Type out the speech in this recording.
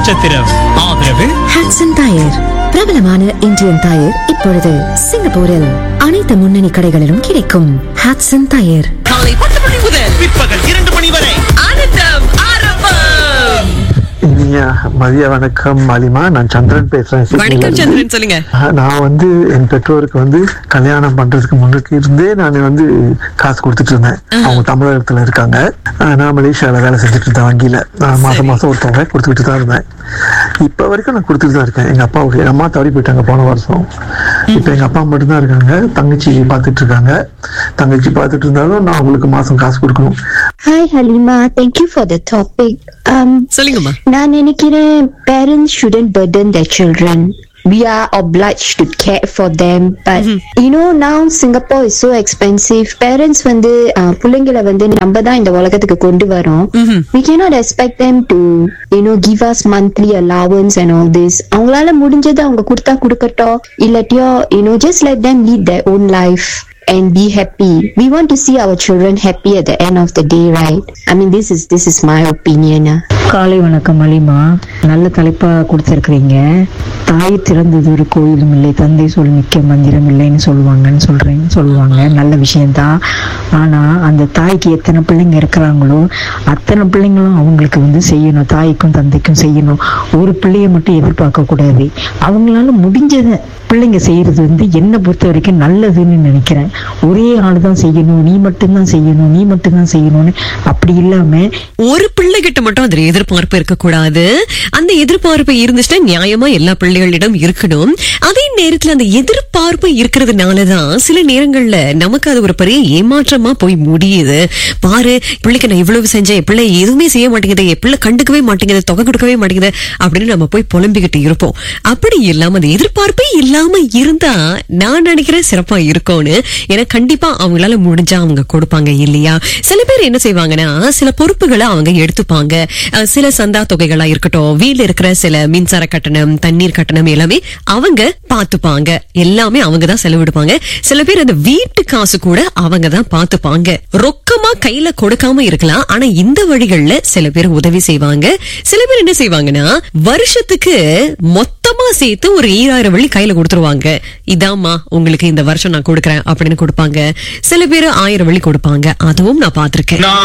நட்சத்திரம் ஆதரவு ஹாட்சன் டயர் பிரபலமான இந்தியன் டயர் இப்பொழுது சிங்கப்பூரில் அனைத்து முன்னணி கடைகளிலும் கிடைக்கும் ஹாட்சன் டயர் காலை பத்து மணி முதல் பிற்பகல் இரண்டு மணி வரை ஆனந்தம் ஆரம்பம் இனிய மதிய வணக்கம் மாலிமா நான் சந்திரன் பேசுறேன் சிட்னில வணக்கம் இருந்து. சந்திரன் சொல்லுங்க ஆஹ், நான் வந்து என் பெற்றோருக்கு வந்து கல்யாணம் பண்றதுக்கு முன்னுக்கு இருந்தே நான் வந்து காசு கொடுத்துட்டு இருந்தேன் அவங்க தமிழகத்துல இருக்காங்க ஆஹ், நான் மலேசியால வேலை செஞ்சுட்டு இருந்தேன் வங்கியில நான் மாசம் மாசம் ஒரு தொகை கொடுத்துக்கிட்டு தான் இருந்தேன் இப்ப வரைக்கும் நான் கொடுத்துட்டு தான் இருக்கேன் எங்க அப்பா எங்க அம்மா தவறி போயிட்டாங்க போன வருஷம் இப்ப எங்க அப்பா மட்டும் தான் இருக்காங்க தங்கச்சி பார்த்துட்டு இருக்காங்க தங்கச்சி பார்த்துட்டு இருந்தாலும் நான் அவங்களுக்கு மாசம் காசு கொடுக்கணும் Hi Halima, thank you for the topic. Um, சொல்லுங்கம்மா நான் நினைக்கிறேன் parents shouldn't burden their children. We are obliged to care for them, but you know now Singapore is so expensive. Parents வந்து uh, பிள்ளைங்களை வந்து நம்ம தான் இந்த உலகத்துக்கு கொண்டு வரோம். We cannot expect them to you know give us monthly allowance and all this. அவங்களால முடிஞ்சது அவங்க கொடுத்தா கொடுக்கட்டும் இல்லாட்டியோ you know just let them lead their own life. and be happy. We want to see our children happy at the end of the day, right? I mean, this is this is my opinion. ah. காலை வணக்கம் அலிமா நல்ல தலைப்பா கொடுத்திருக்கிறீங்க தாய் திறந்தது ஒரு கோயிலும் இல்லை தந்தை சொல் மிக்க மந்திரம் இல்லைன்னு சொல்லுவாங்கன்னு சொல்றேன் சொல்லுவாங்க நல்ல விஷயம்தான் ஆனா அந்த தாய்க்கு எத்தனை பிள்ளைங்க இருக்கிறாங்களோ அத்தனை பிள்ளைங்களும் அவங்களுக்கு வந்து செய்யணும் தாய்க்கும் தந்தைக்கும் செய்யணும் ஒரு பிள்ளைய மட்டும் எதிர்பார்க்க கூடாது அவங்களால முடிஞ்சதை பிள்ளைங்க செய்யறது வந்து என்னை பொறுத்த வரைக்கும் நல்லதுன்னு நினைக்கிறேன் ஒரே ஆள் தான் செய்யணும் நீ மட்டும்தான் செய்யணும் நீ மட்டும்தான் செய்யணும்னு அப்படி இல்லாம ஒரு பிள்ளை கிட்ட மட்டும் அதுல எதிர்பார்ப்பு இருக்கக்கூடாது அந்த எதிர்பார்ப்பு இருந்துச்சுன்னா நியாயமா எல்லா பிள்ளைகளிடம் இருக்கணும் அதே நேரத்துல அந்த எதிர்பார்ப்பு இருக்கிறதுனாலதான் சில நேரங்கள்ல நமக்கு அது ஒரு பெரிய ஏமாற்றமா போய் முடியுது பாரு பிள்ளைக்கு நான் இவ்வளவு செஞ்சேன் என் பிள்ளை எதுவுமே செய்ய மாட்டேங்குது என் பிள்ளை கண்டுக்கவே மாட்டேங்குது தொகை கொடுக்கவே மாட்டேங்குது அப்படின்னு நம்ம போய் புலம்பிக்கிட்டு இருப்போம் அப்படி இல்லாம அந்த எதிர்பார்ப்பே இல்லாம இருந்தா நான் நினைக்கிறேன் சிறப்பா இருக்கும்னு ஏன்னா கண்டிப்பா அவங்களால முடிஞ்சா அவங்க கொடுப்பாங்க இல்லையா சில பேர் என்ன செய்வாங்கன்னா சில பொறுப்புகளை அவங்க எடுத்துப்பாங்க அஹ் சில சந்தா தொகைகளா இருக்கட்டும் வீட்ல இருக்கிற சில மின்சார கட்டணம் தண்ணீர் கட்டணம் எல்லாமே அவங்க பாத்துப்பாங்க எல்லாமே அவங்க தான் செலவிடுப்பாங்க சில பேர் அந்த வீட்டு காசு கூட அவங்க தான் பாத்துப்பாங்க ரொக்கமா கையில கொடுக்காம இருக்கலாம் ஆனா இந்த வழிகள்ல சில பேர் உதவி செய்வாங்க சில பேர் என்ன செய்வாங்கன்னா வருஷத்துக்கு மொத்தமா சேர்த்து ஒரு ஈராயிரம் வெள்ளி கையில கொடுத்துருவாங்க இதாம்மா உங்களுக்கு இந்த வருஷம் நான் கொடுக்கறேன் அப்படின்னு கொடுப்பாங்க சில பேர் ஆயிரம் வெள்ளி கொடுப்பாங்க அதுவும் நான் பாத்திருக்கேன் நான்